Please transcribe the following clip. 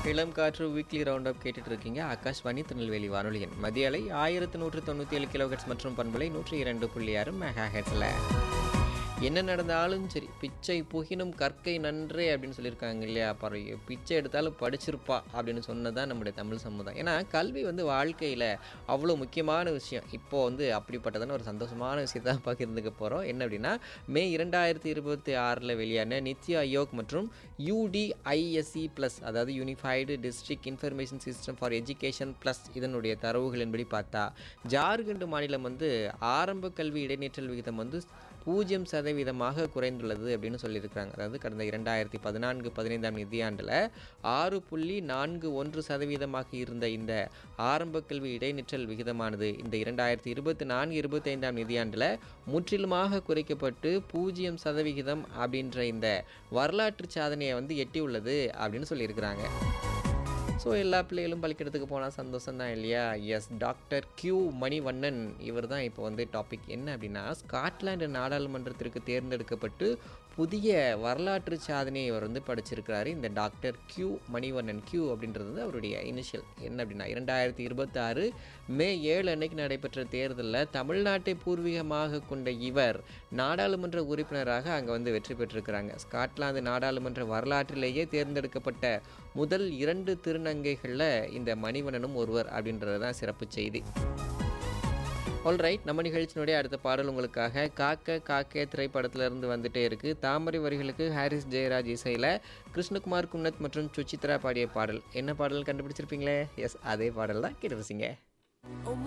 இளம் காற்று weekly round up கேட்டுட்டு இருக்கீங்க ஆகாஷ்வாணி திருநெல்வேலி வானொலியின் மதிய அலை ஆயிரத்து நூற்று தொண்ணூற்றி ஏழு கிலோஹெட்ஸ் மற்றும் பண்பலை நூற்றி இரண்டு புள்ளி ஆறு மெகா ஹெட்ஸில் என்ன நடந்தாலும் சரி பிச்சை புகினும் கற்கை நன்றே அப்படின்னு சொல்லியிருக்காங்க இல்லையா அப்புறம் பிச்சை எடுத்தாலும் படிச்சிருப்பா அப்படின்னு சொன்னதான் நம்முடைய தமிழ் சமுதாயம் ஏன்னா கல்வி வந்து வாழ்க்கையில் அவ்வளோ முக்கியமான விஷயம் இப்போ வந்து அப்படிப்பட்டதான ஒரு சந்தோஷமான விஷயத்தை தான் பகிர்ந்துக்க போகிறோம் என்ன அப்படின்னா மே இரண்டாயிரத்தி இருபத்தி ஆறில் வெளியான நித்தி ஆயோக் மற்றும் யூடிஐஎஸ்சி ப்ளஸ் அதாவது unified district information system for education plus இதனுடைய தரவுகளின்படி பார்த்தா ஜார்க்கண்ட் மாநிலம் வந்து ஆரம்ப கல்வி இடைநிற்றல் விகிதம் வந்து பூஜ்ஜியம் சதவீதமாக குறைந்துள்ளது அப்படின்னு சொல்லியிருக்கிறாங்க அதாவது கடந்த இரண்டாயிரத்தி பதினான்கு பதினைந்தாம் நிதியாண்டில் ஆறு புள்ளி நான்கு ஒன்று சதவீதமாக இருந்த இந்த ஆரம்ப கல்வி இடைநிற்றல் விகிதமானது இந்த இரண்டாயிரத்தி இருபத்தி நான்கு இருபத்தைந்தாம் நிதியாண்டில் முற்றிலுமாக குறைக்கப்பட்டு பூஜ்ஜியம் சதவிகிதம் அப்படின்ற இந்த வரலாற்று சாதனையை வந்து எட்டியுள்ளது அப்படின்னு சொல்லியிருக்கிறாங்க ஸோ எல்லா பிள்ளைகளும் பள்ளிக்கூடத்துக்கு போனால் சந்தோஷம் தான் இல்லையா எஸ் டாக்டர் கியூ மணிவண்ணன் இவர் தான் இப்போ வந்து டாபிக் என்ன அப்படின்னா ஸ்காட்லாந்து நாடாளுமன்றத்திற்கு தேர்ந்தெடுக்கப்பட்டு புதிய வரலாற்று சாதனையை இவர் வந்து படிச்சிருக்கிறாரு இந்த டாக்டர் கியூ மணிவண்ணன் கியூ அப்படின்றது வந்து அவருடைய இனிஷியல் என்ன அப்படின்னா இரண்டாயிரத்தி இருபத்தாறு மே ஏழு அன்னைக்கு நடைபெற்ற தேர்தலில் தமிழ்நாட்டை பூர்வீகமாக கொண்ட இவர் நாடாளுமன்ற உறுப்பினராக அங்கே வந்து வெற்றி பெற்றிருக்கிறாங்க ஸ்காட்லாந்து நாடாளுமன்ற வரலாற்றிலேயே தேர்ந்தெடுக்கப்பட்ட முதல் இரண்டு திருநங்கைகளில் இந்த மணிவண்ணனும் ஒருவர் அப்படின்றது தான் சிறப்பு செய்தி ஆல்ரைட் நம்ம நிகழ்ச்சியினுடைய அடுத்த பாடல் உங்களுக்காக காக்க காக்க திரைப்படத்திலிருந்து வந்துட்டே இருக்கு தாமரை வரிகளுக்கு ஹாரிஸ் ஜெயராஜ் இசையில் கிருஷ்ணகுமார் குன்னத் மற்றும் சுசித்ரா பாடிய பாடல் என்ன பாடல் கண்டுபிடிச்சிருப்பீங்களே எஸ் அதே பாடல் தான் கேட்டு ரசிங்க Oh